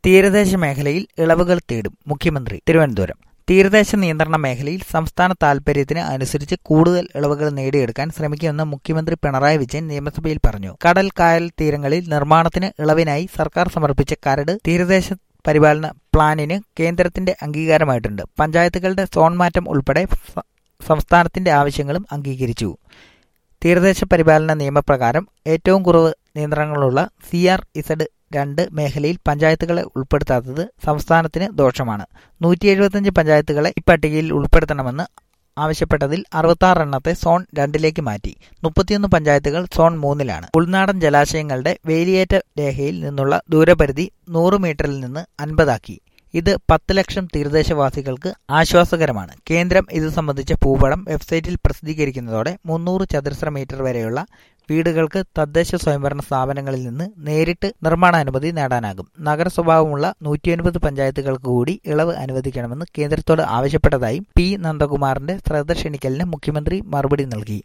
തീരദേശ മേഖലയിൽ ഇളവുകൾ തേടും മുഖ്യമന്ത്രി തിരുവനന്തപുരം തീരദേശ നിയന്ത്രണ മേഖലയിൽ സംസ്ഥാന താൽപര്യത്തിന് അനുസരിച്ച് കൂടുതൽ ഇളവുകൾ നേടിയെടുക്കാൻ ശ്രമിക്കുമെന്ന് മുഖ്യമന്ത്രി പിണറായി വിജയൻ നിയമസഭയിൽ പറഞ്ഞു കടൽ കായൽ തീരങ്ങളിൽ നിർമ്മാണത്തിന് ഇളവിനായി സർക്കാർ സമർപ്പിച്ച കരട് തീരദേശ പരിപാലന പ്ലാനിന് കേന്ദ്രത്തിന്റെ അംഗീകാരമായിട്ടുണ്ട് പഞ്ചായത്തുകളുടെ സോൺ മാറ്റം ഉൾപ്പെടെ സ- സംസ്ഥാനത്തിന്റെ ആവശ്യങ്ങളും അംഗീകരിച്ചു തീരദേശ പരിപാലന നിയമപ്രകാരം ഏറ്റവും കുറവ് നിയന്ത്രണങ്ങളുള്ള സി ആർ ഇസഡ് രണ്ട് മേഖലയിൽ പഞ്ചായത്തുകളെ ഉൾപ്പെടുത്താത്തത് സംസ്ഥാനത്തിന് ദോഷമാണ് നൂറ്റി എഴുപത്തിയഞ്ച് പഞ്ചായത്തുകളെ ഇപ്പട്ടികയിൽ ഉൾപ്പെടുത്തണമെന്ന് ആവശ്യപ്പെട്ടതിൽ അറുപത്തി എണ്ണത്തെ സോൺ രണ്ടിലേക്ക് മാറ്റി മുപ്പത്തിയൊന്ന് പഞ്ചായത്തുകൾ സോൺ മൂന്നിലാണ് ഉൾനാടൻ ജലാശയങ്ങളുടെ വേലിയേറ്റ രേഖയിൽ നിന്നുള്ള ദൂരപരിധി നൂറ് മീറ്ററിൽ നിന്ന് അൻപതാക്കി ഇത് പത്ത് ലക്ഷം തീരദേശവാസികൾക്ക് ആശ്വാസകരമാണ് കേന്ദ്രം ഇത് സംബന്ധിച്ച ഭൂപടം വെബ്സൈറ്റിൽ പ്രസിദ്ധീകരിക്കുന്നതോടെ മുന്നൂറ് ചതുരശ്ര മീറ്റർ വരെയുള്ള വീടുകൾക്ക് തദ്ദേശ സ്വയംഭരണ സ്ഥാപനങ്ങളിൽ നിന്ന് നേരിട്ട് നിർമ്മാണാനുമതി നേടാനാകും നഗര സ്വഭാവമുള്ള നൂറ്റിയൊൻപത് പഞ്ചായത്തുകൾക്ക് കൂടി ഇളവ് അനുവദിക്കണമെന്ന് കേന്ദ്രത്തോട് ആവശ്യപ്പെട്ടതായും പി നന്ദകുമാറിന്റെ ശ്രദ്ധ ക്ഷണിക്കലിന് മുഖ്യമന്ത്രി മറുപടി നൽകി